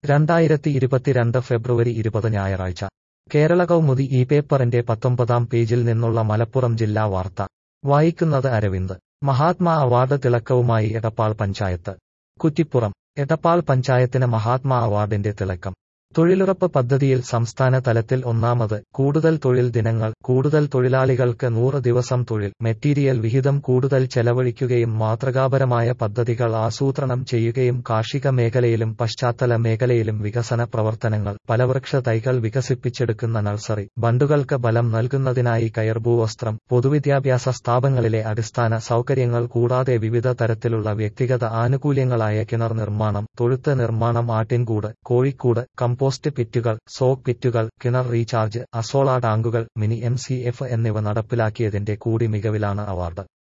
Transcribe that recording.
രണ്ടായിരത്തി ഇരുപത്തിരണ്ട് ഫെബ്രുവരി ഇരുപത് ഞായറാഴ്ച കേരള കൗമുദി ഈ പേപ്പറിന്റെ പത്തൊമ്പതാം പേജിൽ നിന്നുള്ള മലപ്പുറം ജില്ലാ വാർത്ത വായിക്കുന്നത് അരവിന്ദ് മഹാത്മാ അവാർഡ് തിളക്കവുമായി എടപ്പാൾ പഞ്ചായത്ത് കുറ്റിപ്പുറം എടപ്പാൾ പഞ്ചായത്തിന് മഹാത്മാ അവാർഡിന്റെ തിളക്കം തൊഴിലുറപ്പ് പദ്ധതിയിൽ സംസ്ഥാന തലത്തിൽ ഒന്നാമത് കൂടുതൽ തൊഴിൽ ദിനങ്ങൾ കൂടുതൽ തൊഴിലാളികൾക്ക് നൂറ് ദിവസം തൊഴിൽ മെറ്റീരിയൽ വിഹിതം കൂടുതൽ ചെലവഴിക്കുകയും മാതൃകാപരമായ പദ്ധതികൾ ആസൂത്രണം ചെയ്യുകയും കാർഷിക മേഖലയിലും പശ്ചാത്തല മേഖലയിലും വികസന പ്രവർത്തനങ്ങൾ ഫലവൃക്ഷ തൈകൾ വികസിപ്പിച്ചെടുക്കുന്ന നഴ്സറി ബണ്ടുകൾക്ക് ബലം നൽകുന്നതിനായി കയർഭൂവസ്ത്രം പൊതുവിദ്യാഭ്യാസ സ്ഥാപനങ്ങളിലെ അടിസ്ഥാന സൗകര്യങ്ങൾ കൂടാതെ വിവിധ തരത്തിലുള്ള വ്യക്തിഗത ആനുകൂല്യങ്ങളായ കിണർ നിർമ്മാണം തൊഴുത്ത് നിർമ്മാണം ആട്ടിൻകൂട് കോഴിക്കൂട് കമ്പോസ്റ്റ് പിറ്റുകൾ സോക്ക് പിറ്റുകൾ കിണർ റീചാർജ് അസോള ടാങ്കുകൾ മിനി എം എന്നിവ നടപ്പിലാക്കിയതിന്റെ കൂടി മികവിലാണ് അവാർഡ്